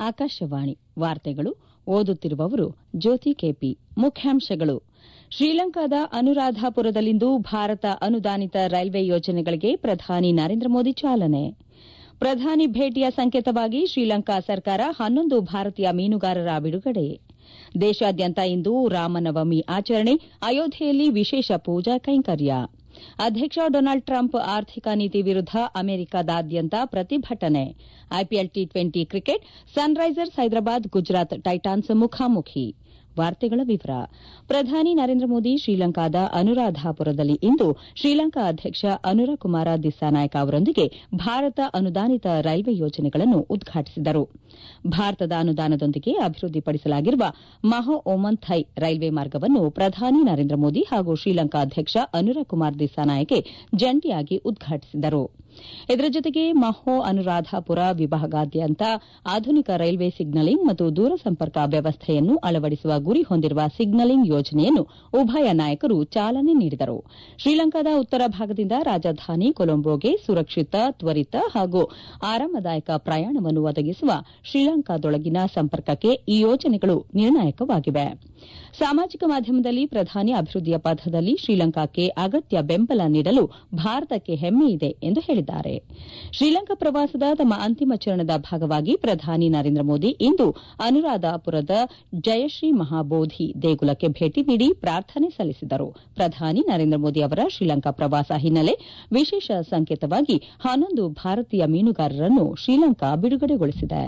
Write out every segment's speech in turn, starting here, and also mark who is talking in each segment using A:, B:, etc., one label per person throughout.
A: ಆಕಾಶವಾಣಿ ವಾರ್ತೆಗಳು ಓದುತ್ತಿರುವವರು ಜ್ಯೋತಿ ಕೆಪಿ ಮುಖ್ಯಾಂಶಗಳು ಶ್ರೀಲಂಕಾದ ಅನುರಾಧಾಪುರದಲ್ಲಿಂದು ಭಾರತ ಅನುದಾನಿತ ರೈಲ್ವೆ ಯೋಜನೆಗಳಿಗೆ ಪ್ರಧಾನಿ ನರೇಂದ್ರ ಮೋದಿ ಚಾಲನೆ ಪ್ರಧಾನಿ ಭೇಟಿಯ ಸಂಕೇತವಾಗಿ ಶ್ರೀಲಂಕಾ ಸರ್ಕಾರ ಹನ್ನೊಂದು ಭಾರತೀಯ ಮೀನುಗಾರರ ಬಿಡುಗಡೆ ದೇಶಾದ್ಯಂತ ಇಂದು ರಾಮನವಮಿ ಆಚರಣೆ ಅಯೋಧ್ಯೆಯಲ್ಲಿ ವಿಶೇಷ ಪೂಜಾ ಕೈಂಕರ್ಯ ಅಧ್ಯಕ್ಷ ಡೊನಾಲ್ಡ್ ಟ್ರಂಪ್ ಆರ್ಥಿಕ ನೀತಿ ವಿರುದ್ದ ಅಮೆರಿಕದಾದ್ಯಂತ ಪ್ರತಿಭಟನೆ IPL T twenty cricket Sunrisers Hyderabad Gujarat Titans ಮುಖಾಮುಖಿ ವಾರ್ತೆಗಳ ವಿವರ ಪ್ರಧಾನಿ ನರೇಂದ್ರ ಮೋದಿ ಶ್ರೀಲಂಕಾದ ಅನುರಾಧಾಪುರದಲ್ಲಿ ಇಂದು ಶ್ರೀಲಂಕಾ ಅಧ್ಯಕ್ಷ ಅನುರಕುಮಾರ ದಿಸ್ಸಾನಾಯಕ ಅವರೊಂದಿಗೆ ಭಾರತ ಅನುದಾನಿತ ರೈಲ್ವೆ ಯೋಜನೆಗಳನ್ನು ಉದ್ಘಾಟಿಸಿದರು ಭಾರತದ ಅನುದಾನದೊಂದಿಗೆ ಅಭಿವೃದ್ಧಿಪಡಿಸಲಾಗಿರುವ ಮಹೋ ಓಮಂಥೈ ರೈಲ್ವೆ ಮಾರ್ಗವನ್ನು ಪ್ರಧಾನಿ ನರೇಂದ್ರ ಮೋದಿ ಹಾಗೂ ಶ್ರೀಲಂಕಾ ಅಧ್ಯಕ್ಷ ಅನುರಕುಮಾರ್ ದಿಸ್ಸಾನಾಯಕೆ ಜಂಟಿಯಾಗಿ ಉದ್ಘಾಟಿಸಿದರು ಇದರ ಜೊತೆಗೆ ಮಹೋ ಅನುರಾಧಾಪುರ ವಿಭಾಗಾದ್ಯಂತ ಆಧುನಿಕ ರೈಲ್ವೆ ಸಿಗ್ನಲಿಂಗ್ ಮತ್ತು ದೂರಸಂಪರ್ಕ ವ್ಯವಸ್ಥೆಯನ್ನು ಅಳವಡಿಸುವ ಗುರಿ ಹೊಂದಿರುವ ಸಿಗ್ನಲಿಂಗ್ ಯೋಜನೆಯನ್ನು ಉಭಯ ನಾಯಕರು ಚಾಲನೆ ನೀಡಿದರು ಶ್ರೀಲಂಕಾದ ಉತ್ತರ ಭಾಗದಿಂದ ರಾಜಧಾನಿ ಕೊಲಂಬೋಗೆ ಸುರಕ್ಷಿತ ತ್ವರಿತ ಹಾಗೂ ಆರಾಮದಾಯಕ ಪ್ರಯಾಣವನ್ನು ಒದಗಿಸುವ ಶ್ರೀಲಂಕಾದೊಳಗಿನ ಸಂಪರ್ಕಕ್ಕೆ ಈ ಯೋಜನೆಗಳು ನಿರ್ಣಾಯಕವಾಗಿವೆ ಸಾಮಾಜಿಕ ಮಾಧ್ಯಮದಲ್ಲಿ ಪ್ರಧಾನಿ ಅಭಿವೃದ್ಧಿಯ ಪಥದಲ್ಲಿ ಶ್ರೀಲಂಕಾಕ್ಕೆ ಅಗತ್ಯ ಬೆಂಬಲ ನೀಡಲು ಭಾರತಕ್ಕೆ ಹೆಮ್ಮೆ ಇದೆ ಎಂದು ಹೇಳಿದ್ದಾರೆ ಶ್ರೀಲಂಕಾ ಪ್ರವಾಸದ ತಮ್ಮ ಅಂತಿಮ ಚರಣದ ಭಾಗವಾಗಿ ಪ್ರಧಾನಿ ನರೇಂದ್ರ ಮೋದಿ ಇಂದು ಅನುರಾಧಾಪುರದ ಜಯಶ್ರೀ ಮಹಾಬೋಧಿ ದೇಗುಲಕ್ಕೆ ಭೇಟಿ ನೀಡಿ ಪ್ರಾರ್ಥನೆ ಸಲ್ಲಿಸಿದರು ಪ್ರಧಾನಿ ನರೇಂದ್ರ ಮೋದಿ ಅವರ ಶ್ರೀಲಂಕಾ ಪ್ರವಾಸ ಹಿನ್ನೆಲೆ ವಿಶೇಷ ಸಂಕೇತವಾಗಿ ಹನ್ನೊಂದು ಭಾರತೀಯ ಮೀನುಗಾರರನ್ನು ಶ್ರೀಲಂಕಾ ಬಿಡುಗಡೆಗೊಳಿಸಿದೆ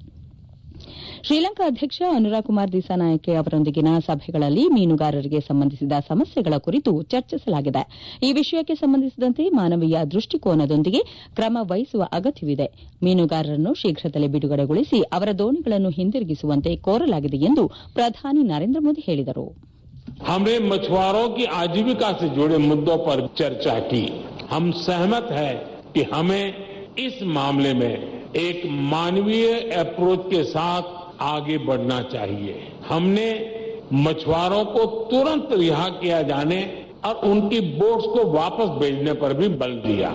A: ಶ್ರೀಲಂಕಾ ಅಧ್ಯಕ್ಷ ಅನುರಾಕುಮಾರ್ ದಿಸಾನಾಯಕೆ ಅವರೊಂದಿಗಿನ ಸಭೆಗಳಲ್ಲಿ ಮೀನುಗಾರರಿಗೆ ಸಂಬಂಧಿಸಿದ ಸಮಸ್ಯೆಗಳ ಕುರಿತು ಚರ್ಚಿಸಲಾಗಿದೆ ಈ ವಿಷಯಕ್ಕೆ ಸಂಬಂಧಿಸಿದಂತೆ ಮಾನವೀಯ ದೃಷ್ಟಿಕೋನದೊಂದಿಗೆ ಕ್ರಮ ವಹಿಸುವ ಅಗತ್ಯವಿದೆ ಮೀನುಗಾರರನ್ನು ಶೀಘ್ರದಲ್ಲೇ ಬಿಡುಗಡೆಗೊಳಿಸಿ ಅವರ ದೋಣಿಗಳನ್ನು ಹಿಂದಿರುಗಿಸುವಂತೆ ಕೋರಲಾಗಿದೆ ಎಂದು ಪ್ರಧಾನಿ ನರೇಂದ್ರ ಮೋದಿ ಹೇಳಿದರು
B: हमने मछुआरों की आजीविका से जुड़े मुद्दों पर चर्चा की हम सहमत हैं कि हमें इस मामले में एक मानवीय अप्रोच के साथ आगे बढ़ना चाहिए हमने मछुआरों को तुरंत रिहा किया जाने और उनकी बोट्स को वापस भेजने पर भी बल दिया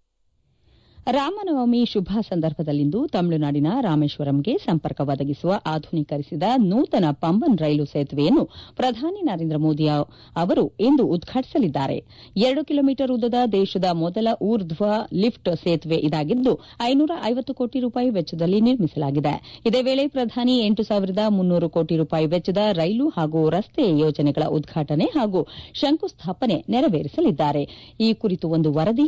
A: ರಾಮನವಮಿ ಶುಭ ಸಂದರ್ಭದಲ್ಲಿಂದು ತಮಿಳುನಾಡಿನ ರಾಮೇಶ್ವರಂಗೆ ಸಂಪರ್ಕ ಒದಗಿಸುವ ಆಧುನೀಕರಿಸಿದ ನೂತನ ಪಂಬನ್ ರೈಲು ಸೇತುವೆಯನ್ನು ಪ್ರಧಾನಿ ನರೇಂದ್ರ ಮೋದಿ ಅವರು ಇಂದು ಉದ್ಘಾಟಿಸಲಿದ್ದಾರೆ ಎರಡು ಕಿಲೋಮೀಟರ್ ಉದ್ದದ ದೇಶದ ಮೊದಲ ಊರ್ಧ್ವ ಲಿಫ್ಟ್ ಸೇತುವೆ ಇದಾಗಿದ್ದು ಐನೂರ ಐವತ್ತು ಕೋಟಿ ರೂಪಾಯಿ ವೆಚ್ಚದಲ್ಲಿ ನಿರ್ಮಿಸಲಾಗಿದೆ ಇದೇ ವೇಳೆ ಪ್ರಧಾನಿ ಎಂಟು ಸಾವಿರದ ಮುನ್ನೂರು ಕೋಟಿ ರೂಪಾಯಿ ವೆಚ್ಚದ ರೈಲು ಹಾಗೂ ರಸ್ತೆ ಯೋಜನೆಗಳ ಉದ್ಘಾಟನೆ ಹಾಗೂ ಶಂಕುಸ್ಥಾಪನೆ ನೆರವೇರಿಸಲಿದ್ದಾರೆ ಈ ಕುರಿತು ಒಂದು ವರದಿ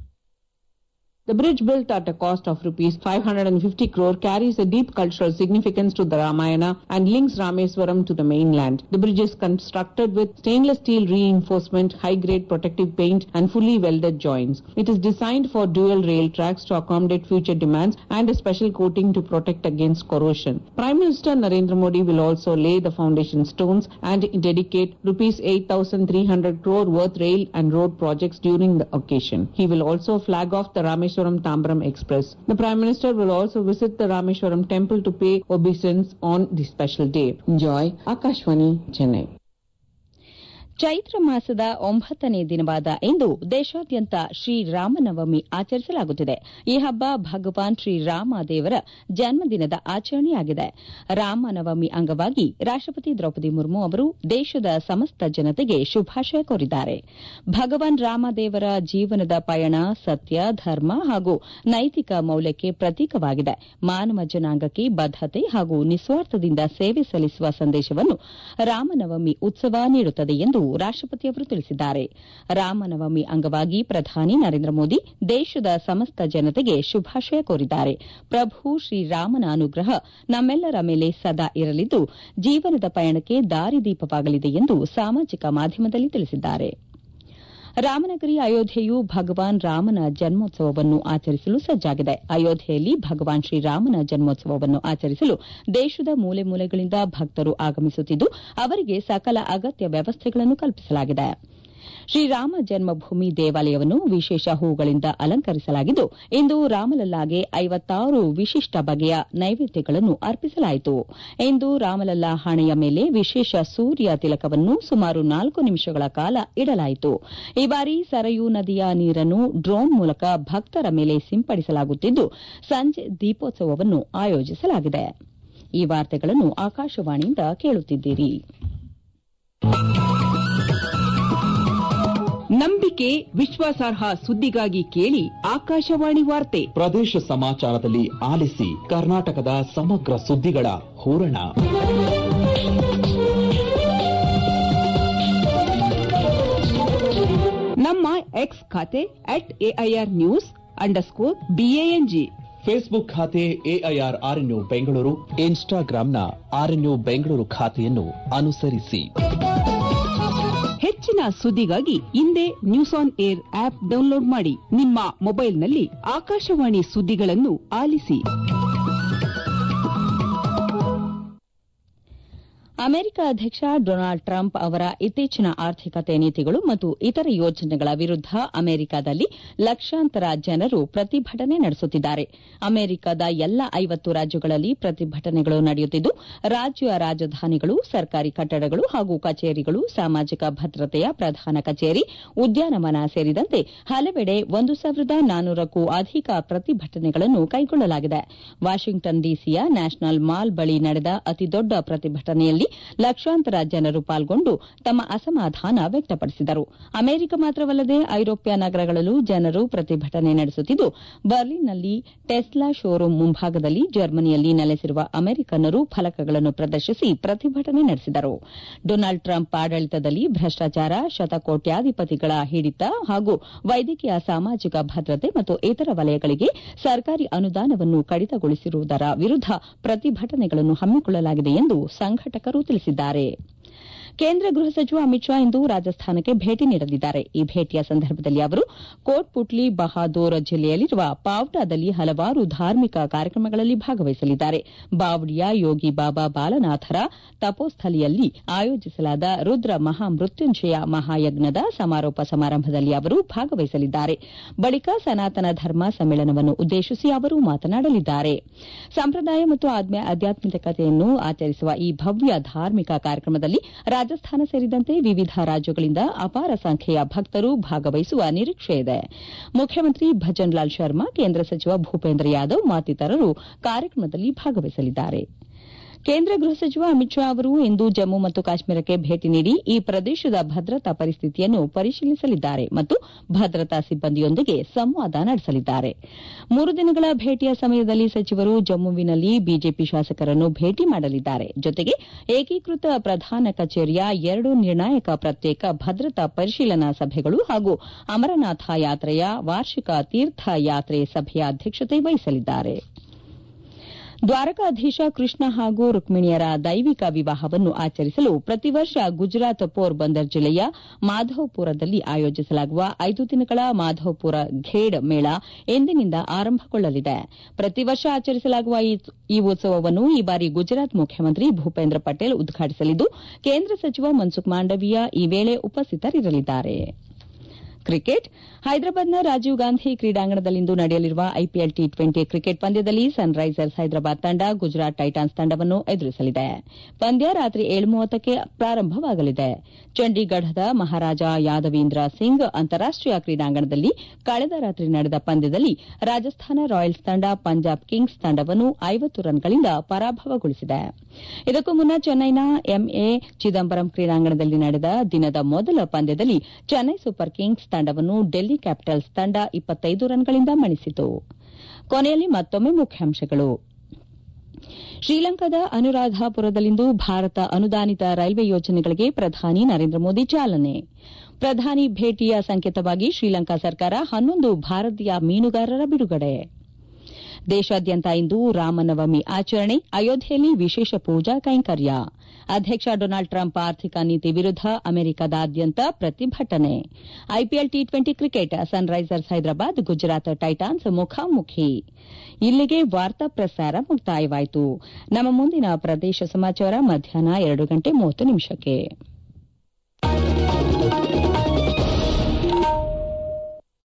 C: The bridge built at a cost of rupees 550 crore carries a deep cultural significance to the Ramayana and links Rameswaram to the mainland. The bridge is constructed with stainless steel reinforcement, high-grade protective paint and fully welded joints. It is designed for dual rail tracks to accommodate future demands and a special coating to protect against corrosion. Prime Minister Narendra Modi will also lay the foundation stones and dedicate rupees 8,300 crore worth rail and road projects during the occasion. He will also flag off the Rameswaram Rameshwaram Tambram Express. The Prime Minister will also visit the Rameshwaram temple to pay obeisance on the special day. Enjoy Akashwani, Chennai.
A: Chaitra ಮಾಸದ ಒಂಬತ್ತನೇ ದಿನವಾದ ಇಂದು ದೇಶಾದ್ಯಂತ ಶ್ರೀರಾಮನವಮಿ ಆಚರಿಸಲಾಗುತ್ತಿದೆ ಈ ಹಬ್ಬ ಭಗವಾನ್ ಶ್ರೀರಾಮ ದೇವರ ಜನ್ಮದಿನದ ಆಚರಣೆಯಾಗಿದೆ ರಾಮನವಮಿ ಅಂಗವಾಗಿ ರಾಷ್ಟಪತಿ ದ್ರೌಪದಿ ಮುರ್ಮು ಅವರು ದೇಶದ ಸಮಸ್ತ ಜನತೆಗೆ ಶುಭಾಶಯ ಕೋರಿದ್ದಾರೆ ಭಗವಾನ್ ರಾಮದೇವರ ಜೀವನದ ಪಯಣ ಸತ್ಯ ಧರ್ಮ ಹಾಗೂ ನೈತಿಕ ಮೌಲ್ಯಕ್ಕೆ ಪ್ರತೀಕವಾಗಿದೆ ಮಾನವ ಜನಾಂಗಕ್ಕೆ ಬದ್ದತೆ ಹಾಗೂ ನಿಸ್ವಾರ್ಥದಿಂದ ಸೇವೆ ಸಲ್ಲಿಸುವ ಸಂದೇಶವನ್ನು ರಾಮನವಮಿ ಉತ್ಸವ ನೀಡುತ್ತದೆ ಎಂದು ರಾಷ್ಟಪತಿಯವರು ತಿಳಿಸಿದ್ದಾರೆ ರಾಮನವಮಿ ಅಂಗವಾಗಿ ಪ್ರಧಾನಿ ನರೇಂದ್ರ ಮೋದಿ ದೇಶದ ಸಮಸ್ತ ಜನತೆಗೆ ಶುಭಾಶಯ ಕೋರಿದ್ದಾರೆ ಪ್ರಭು ಶ್ರೀರಾಮನ ಅನುಗ್ರಹ ನಮ್ಮೆಲ್ಲರ ಮೇಲೆ ಸದಾ ಇರಲಿದ್ದು ಜೀವನದ ಪಯಣಕ್ಕೆ ದಾರಿದೀಪವಾಗಲಿದೆ ಎಂದು ಸಾಮಾಜಿಕ ಮಾಧ್ಯಮದಲ್ಲಿ ತಿಳಿಸಿದ್ದಾರೆ ರಾಮನಗರಿ ಅಯೋಧ್ಯೆಯು ಭಗವಾನ್ ರಾಮನ ಜನ್ಮೋತ್ಸವವನ್ನು ಆಚರಿಸಲು ಸಜ್ಜಾಗಿದೆ ಅಯೋಧ್ಯೆಯಲ್ಲಿ ಭಗವಾನ್ ಶ್ರೀರಾಮನ ಜನ್ಮೋತ್ಸವವನ್ನು ಆಚರಿಸಲು ದೇಶದ ಮೂಲೆ ಮೂಲೆಗಳಿಂದ ಭಕ್ತರು ಆಗಮಿಸುತ್ತಿದ್ದು ಅವರಿಗೆ ಸಕಲ ಅಗತ್ಯ ವ್ಯವಸ್ಥೆಗಳನ್ನು ಕಲ್ಪಿಸಲಾಗಿದೆ ಶ್ರೀರಾಮ ಜನ್ಮಭೂಮಿ ದೇವಾಲಯವನ್ನು ವಿಶೇಷ ಹೂಗಳಿಂದ ಅಲಂಕರಿಸಲಾಗಿದ್ದು ಇಂದು ರಾಮಲಲ್ಲಾಗೆ ಐವತ್ತಾರು ವಿಶಿಷ್ಟ ಬಗೆಯ ನೈವೇದ್ಯಗಳನ್ನು ಅರ್ಪಿಸಲಾಯಿತು ಇಂದು ರಾಮಲಲ್ಲಾ ಹಣೆಯ ಮೇಲೆ ವಿಶೇಷ ಸೂರ್ಯ ತಿಲಕವನ್ನು ಸುಮಾರು ನಾಲ್ಕು ನಿಮಿಷಗಳ ಕಾಲ ಇಡಲಾಯಿತು ಈ ಬಾರಿ ಸರಯೂ ನದಿಯ ನೀರನ್ನು ಡ್ರೋನ್ ಮೂಲಕ ಭಕ್ತರ ಮೇಲೆ ಸಿಂಪಡಿಸಲಾಗುತ್ತಿದ್ದು ಸಂಜೆ ದೀಪೋತ್ಸವವನ್ನು ಆಯೋಜಿಸಲಾಗಿದೆ ಈ ವಾರ್ತೆಗಳನ್ನು ಆಕಾಶವಾಣಿಯಿಂದ ಕೇಳುತ್ತಿದ್ದೀರಿ
D: ನಂಬಿಕೆ ವಿಶ್ವಾಸಾರ್ಹ ಸುದ್ದಿಗಾಗಿ ಕೇಳಿ ಆಕಾಶವಾಣಿ ವಾರ್ತೆ
E: ಪ್ರದೇಶ ಸಮಾಚಾರದಲ್ಲಿ ಆಲಿಸಿ ಕರ್ನಾಟಕದ ಸಮಗ್ರ ಸುದ್ದಿಗಳ ಹೂರಣ
D: ನಮ್ಮ ಎಕ್ಸ್ ಖಾತೆ at AIR news underscore B A N G
E: Facebook ಖಾತೆ ಎಐಆರ್ ಆರ್ಎನ್ಯು ಬೆಂಗಳೂರು ಇನ್ಸ್ಟಾಗ್ರಾಂನ ಆರ್ಎನ್ಯು ಬೆಂಗಳೂರು ಖಾತೆಯನ್ನು ಅನುಸರಿಸಿ
D: ಹೆಚ್ಚಿನ ಸುದ್ದಿಗಾಗಿ ಹಿಂದೆ news on air app download ಮಾಡಿ ನಿಮ್ಮ ಮೊಬೈಲ್ನಲ್ಲಿ ಆಕಾಶವಾಣಿ ಸುದ್ದಿಗಳನ್ನು ಆಲಿಸಿ
A: ಅಮೆರಿಕ ಅಧ್ಯಕ್ಷ ಡೊನಾಲ್ಡ್ ಟ್ರಂಪ್ ಅವರ ಇತ್ತೀಚಿನ ಆರ್ಥಿಕತೆ ನೀತಿಗಳು ಮತ್ತು ಇತರ ಯೋಜನೆಗಳ ವಿರುದ್ದ ಅಮೆರಿಕದಲ್ಲಿ ಲಕ್ಷಾಂತರ ಜನರು ಪ್ರತಿಭಟನೆ ನಡೆಸುತ್ತಿದ್ದಾರೆ ಅಮೆರಿಕದ ಎಲ್ಲ ಐವತ್ತು ರಾಜ್ಯಗಳಲ್ಲಿ ಪ್ರತಿಭಟನೆಗಳು ನಡೆಯುತ್ತಿದ್ದು ರಾಜ್ಯ ರಾಜಧಾನಿಗಳು ಸರ್ಕಾರಿ ಕಟ್ಟಡಗಳು ಹಾಗೂ ಕಚೇರಿಗಳು ಸಾಮಾಜಿಕ ಭದ್ರತೆಯ ಪ್ರಧಾನ ಕಚೇರಿ ಉದ್ಯಾನವನ ಸೇರಿದಂತೆ ಹಲವೆಡೆ ಒಂದು ಸಾವಿರದ ನಾನ್ನೂರಕ್ಕೂ ಅಧಿಕ ಪ್ರತಿಭಟನೆಗಳನ್ನು ಕೈಗೊಳ್ಳಲಾಗಿದೆ ವಾಷಿಂಗ್ಟನ್ ಡಿಸಿಯ ನ್ಯಾಷನಲ್ ಮಾಲ್ ಬಳಿ ನಡೆದ ಅತಿದೊಡ್ಡ ಪ್ರತಿಭಟನೆಯಲ್ಲಿ ಲಕ್ಷಾಂತರ ಜನರು ಪಾಲ್ಗೊಂಡು ತಮ್ಮ ಅಸಮಾಧಾನ ವ್ಯಕ್ತಪಡಿಸಿದರು ಅಮೆರಿಕ ಮಾತ್ರವಲ್ಲದೆ ಐರೋಪ್ಯ ನಗರಗಳಲ್ಲೂ ಜನರು ಪ್ರತಿಭಟನೆ ನಡೆಸುತ್ತಿದ್ದು ಬರ್ಲಿನ್ನಲ್ಲಿ ಟೆಸ್ಲಾ ಶೋರೂಂ ಮುಂಭಾಗದಲ್ಲಿ ಜರ್ಮನಿಯಲ್ಲಿ ನೆಲೆಸಿರುವ ಅಮೆರಿಕನ್ನರು ಫಲಕಗಳನ್ನು ಪ್ರದರ್ಶಿಸಿ ಪ್ರತಿಭಟನೆ ನಡೆಸಿದರು ಡೊನಾಲ್ಡ್ ಟ್ರಂಪ್ ಆಡಳಿತದಲ್ಲಿ ಭ್ರಷ್ಟಾಚಾರ ಶತಕೋಟ್ಯಾಧಿಪತಿಗಳ ಹಿಡಿತ ಹಾಗೂ ವೈದ್ಯಕೀಯ ಸಾಮಾಜಿಕ ಭದ್ರತೆ ಮತ್ತು ಇತರ ವಲಯಗಳಿಗೆ ಸರ್ಕಾರಿ ಅನುದಾನವನ್ನು ಕಡಿತಗೊಳಿಸಿರುವುದರ ವಿರುದ್ದ ಪ್ರತಿಭಟನೆಗಳನ್ನು ಹಮ್ಮಿಕೊಳ್ಳಲಾಗಿದೆ ಎಂದು ಸಂಘಟಕರು ತಿಳಿಸಿದ್ದಾರೆ ಕೇಂದ್ರ ಗೃಹ ಸಚಿವ ಅಮಿತ್ ಶಾ ಇಂದು ರಾಜಸ್ಥಾನಕ್ಕೆ ಭೇಟಿ ನೀಡಲಿದ್ದಾರೆ ಈ ಭೇಟಿಯ ಸಂದರ್ಭದಲ್ಲಿ ಅವರು ಕೋಟ್ಪುಟ್ಲಿ ಬಹಾದೂರ್ ಜಿಲ್ಲೆಯಲ್ಲಿರುವ ಪಾವ್ಟಾದಲ್ಲಿ ಹಲವಾರು ಧಾರ್ಮಿಕ ಕಾರ್ಯಕ್ರಮಗಳಲ್ಲಿ ಭಾಗವಹಿಸಲಿದ್ದಾರೆ ಬಾವಡಿಯ ಯೋಗಿ ಬಾಬಾ ಬಾಲನಾಥರ ತಪೋಸ್ಥಲಿಯಲ್ಲಿ ಆಯೋಜಿಸಲಾದ ರುದ್ರ ಮಹಾಮೃತ್ಯುಂಜಯ ಮಹಾಯಜ್ಞದ ಸಮಾರೋಪ ಸಮಾರಂಭದಲ್ಲಿ ಅವರು ಭಾಗವಹಿಸಲಿದ್ದಾರೆ ಬಳಿಕ ಸನಾತನ ಧರ್ಮ ಸಮ್ಮೇಳನವನ್ನು ಉದ್ದೇಶಿಸಿ ಅವರು ಮಾತನಾಡಲಿದ್ದಾರೆ ಸಂಪ್ರದಾಯ ಮತ್ತು ಆಧ್ಯಾತ್ಮಿಕತೆಯನ್ನು ಆಚರಿಸುವ ಈ ಭವ್ಯ ಧಾರ್ಮಿಕ ಕಾರ್ಯಕ್ರಮದಲ್ಲಿ ರಾಜಸ್ಥಾನ ಸೇರಿದಂತೆ ವಿವಿಧ ರಾಜ್ಯಗಳಿಂದ ಅಪಾರ ಸಂಖ್ಯೆಯ ಭಕ್ತರು ಭಾಗವಹಿಸುವ ನಿರೀಕ್ಷೆಯಿದೆ ಮುಖ್ಯಮಂತ್ರಿ ಭಜನ್ ಲಾಲ್ ಶರ್ಮಾ ಕೇಂದ್ರ ಸಚಿವ ಭೂಪೇಂದ್ರ ಯಾದವ್ ಮತ್ತಿತರರು ಕಾರ್ಯಕ್ರಮದಲ್ಲಿ ಭಾಗವಹಿಸಲಿದ್ದಾರೆ ಕೇಂದ್ರ ಗೃಹ ಸಚಿವ ಅಮಿತ್ ಶಾ ಅವರು ಇಂದು ಜಮ್ಮು ಮತ್ತು ಕಾಶ್ಮೀರಕ್ಕೆ ಭೇಟಿ ನೀಡಿ ಈ ಪ್ರದೇಶದ ಭದ್ರತಾ ಪರಿಸ್ಥಿತಿಯನ್ನು ಪರಿಶೀಲಿಸಲಿದ್ದಾರೆ ಮತ್ತು ಭದ್ರತಾ ಸಿಬ್ಬಂದಿಯೊಂದಿಗೆ ಸಂವಾದ ನಡೆಸಲಿದ್ದಾರೆ ಮೂರು ದಿನಗಳ ಭೇಟಿಯ ಸಮಯದಲ್ಲಿ ಸಚಿವರು ಜಮ್ಮುವಿನಲ್ಲಿ ಬಿಜೆಪಿ ಶಾಸಕರನ್ನು ಭೇಟಿ ಮಾಡಲಿದ್ದಾರೆ ಜೊತೆಗೆ ಏಕೀಕೃತ ಪ್ರಧಾನ ಕಚೇರಿಯ ಎರಡು ನಿರ್ಣಾಯಕ ಪ್ರತ್ಯೇಕ ಭದ್ರತಾ ಪರಿಶೀಲನಾ ಸಭೆಗಳು ಹಾಗೂ ಅಮರನಾಥ ಯಾತ್ರೆಯ ವಾರ್ಷಿಕ ತೀರ್ಥಯಾತ್ರೆ ಸಭೆಯ ಅಧ್ಯಕ್ಷತೆ ವಹಿಸಲಿದ್ದಾರೆ ದ್ವಾರಕಾಧೀಶ ಕೃಷ್ಣ ಹಾಗೂ ರುಕ್ಮಿಣಿಯರ ದೈವಿಕ ವಿವಾಹವನ್ನು ಆಚರಿಸಲು ಪ್ರತಿ ವರ್ಷ ಗುಜರಾತ್ ಪೋರ್ಬಂದರ್ ಜಿಲ್ಲೆಯ ಮಾಧವಪುರದಲ್ಲಿ ಆಯೋಜಿಸಲಾಗುವ ಐದು ದಿನಗಳ ಮಾಧವಪುರ ಖೇಡ್ ಮೇಳ ಎಂದಿನಿಂದ ಆರಂಭಗೊಳ್ಳಲಿದೆ ಪ್ರತಿ ವರ್ಷ ಆಚರಿಸಲಾಗುವ ಈ ಉತ್ಸವವನ್ನು ಈ ಬಾರಿ ಗುಜರಾತ್ ಮುಖ್ಯಮಂತ್ರಿ ಭೂಪೇಂದ್ರ ಪಟೇಲ್ ಉದ್ಘಾಟಿಸಲಿದ್ದು ಕೇಂದ್ರ ಸಚಿವ ಮನ್ಸುಖ್ ಮಾಂಡವೀಯ ಈ ವೇಳೆ ಉಪಸ್ಥಿತರಿರಲಿದ್ದಾರೆ ಕ್ರಿಕೆಟ್ ಹೈದರಾಬಾದ್ನ ರಾಜೀವ್ ಗಾಂಧಿ ಕ್ರೀಡಾಂಗಣದಲ್ಲಿಂದು ನಡೆಯಲಿರುವ ಐಪಿಎಲ್ ಟಿ ಟ್ವೆಂಟಿ ಕ್ರಿಕೆಟ್ ಪಂದ್ಯದಲ್ಲಿ ಸನ್ರೈಸರ್ಸ್ ಹೈದರಾಬಾದ್ ತಂಡ ಗುಜರಾತ್ ಟೈಟಾನ್ಸ್ ತಂಡವನ್ನು ಎದುರಿಸಲಿದೆ ಪಂದ್ಯ ರಾತ್ರಿ ಏಳು ಮೂವತ್ತಕ್ಕೆ ಪ್ರಾರಂಭವಾಗಲಿದೆ ಚಂಡೀಗಢದ ಮಹಾರಾಜ ಯಾದವೀಂದ್ರ ಸಿಂಗ್ ಅಂತಾರಾಷ್ಟೀಯ ಕ್ರೀಡಾಂಗಣದಲ್ಲಿ ಕಳೆದ ರಾತ್ರಿ ನಡೆದ ಪಂದ್ಯದಲ್ಲಿ ರಾಜಸ್ಥಾನ ರಾಯಲ್ಸ್ ತಂಡ ಪಂಜಾಬ್ ಕಿಂಗ್ಸ್ ತಂಡವನ್ನು ಐವತ್ತು ರನ್ಗಳಿಂದ ಪರಾಭವಗೊಳಿಸಿದೆ ಇದಕ್ಕೂ ಮುನ್ನ ಚೆನ್ನೈನ ಎಂಎ ಚಿದಂಬರಂ ಕ್ರೀಡಾಂಗಣದಲ್ಲಿ ನಡೆದ ದಿನದ ಮೊದಲ ಪಂದ್ಯದಲ್ಲಿ ಚೆನ್ನೈ ಸೂಪರ್ ಕಿಂಗ್ಸ್ ತಂಡವನ್ನು ಡೆಲ್ಲಿ ಕ್ಯಾಪಿಟಲ್ಸ್ ತಂಡ ಇಪ್ಪತ್ತೈದು ರನ್ಗಳಿಂದ ಮಣಿಸಿತು ಕೊನೆಯಲ್ಲಿ ಮತ್ತೊಮ್ಮೆ ಮುಖ್ಯಾಂಶಗಳು ಶ್ರೀಲಂಕಾದ ಅನುರಾಧಾಪುರದಲ್ಲಿಂದು ಭಾರತ ಅನುದಾನಿತ ರೈಲ್ವೆ ಯೋಜನೆಗಳಿಗೆ ಪ್ರಧಾನಿ ನರೇಂದ್ರ ಮೋದಿ ಚಾಲನೆ ಪ್ರಧಾನಿ ಭೇಟಿಯ ಸಂಕೇತವಾಗಿ ಶ್ರೀಲಂಕಾ ಸರ್ಕಾರ ಹನ್ನೊಂದು ಭಾರತೀಯ ಮೀನುಗಾರರ ಬಿಡುಗಡೆ ದೇಶಾದ್ಯಂತ ಇಂದು ರಾಮನವಮಿ ಆಚರಣೆ ಅಯೋಧ್ಯೆಯಲ್ಲಿ ವಿಶೇಷ ಪೂಜಾ ಕೈಂಕರ್ಯ ಅಧ್ಯಕ್ಷ ಡೊನಾಲ್ಡ್ ಟ್ರಂಪ್ ಆರ್ಥಿಕ ನೀತಿ ವಿರುದ್ದ ಅಮೆರಿಕದಾದ್ಯಂತ ಪ್ರತಿಭಟನೆ IPL T twenty cricket Sunrisers Hyderabad Gujarat Titans ಮುಖಾಮುಖಿ ಇಲ್ಲಿಗೆ ವಾರ್ತಾ ಪ್ರಸಾರ ಮುಕ್ತಾಯವಾಯಿತು ನಮ್ಮ ಮುಂದಿನ ಪ್ರದೇಶ ಸಮಾಚಾರ ಮಧ್ಯಾಹ್ನ ಎರಡು ಗಂಟೆ ಮೂವತ್ತು ನಿಮಿಷಕ್ಕೆ